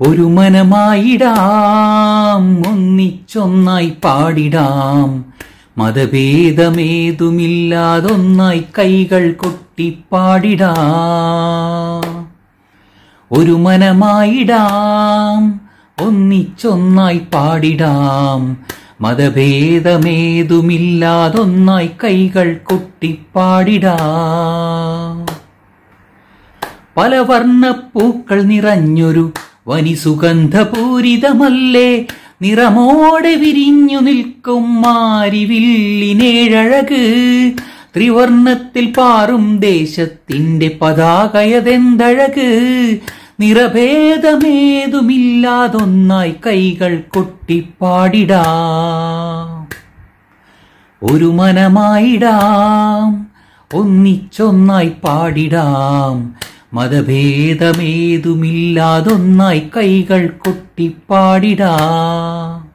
ഒരു മനമായിടാം ഒന്നിച്ചൊന്നായി പാടിടാം മതഭേദമേതുമില്ലാതൊന്നായി കൈകൾ കൊട്ടിപ്പാടിടാം ഒരു മനമായിടാം ഒന്നിച്ചൊന്നായി പാടിടാം മതഭേദമേതുമില്ലാതൊന്നായി കൈകൾ കൊട്ടിപ്പാടിടാം പല വർണ്ണപ്പൂക്കൾ നിറഞ്ഞൊരു വനി സുഗന്ധപൂരിതമല്ലേ നിറമോടെ വിരിഞ്ഞു നിൽക്കും മാരിവില്ലിനേഴഴക് ത്രിവർണ്ണത്തിൽ പാറും ദേശത്തിന്റെ പതാകയതെന്തഴക് നിറഭേദമേതുമില്ലാതൊന്നായി കൈകൾ കൊട്ടിപ്പാടിടാം ഒരു മനമായിടാം ഒന്നിച്ചൊന്നായി പാടിടാം മതഭേദമേതുമില്ലാതൊന്നായി കൈകൾ കൊട്ടിപ്പാടിടാം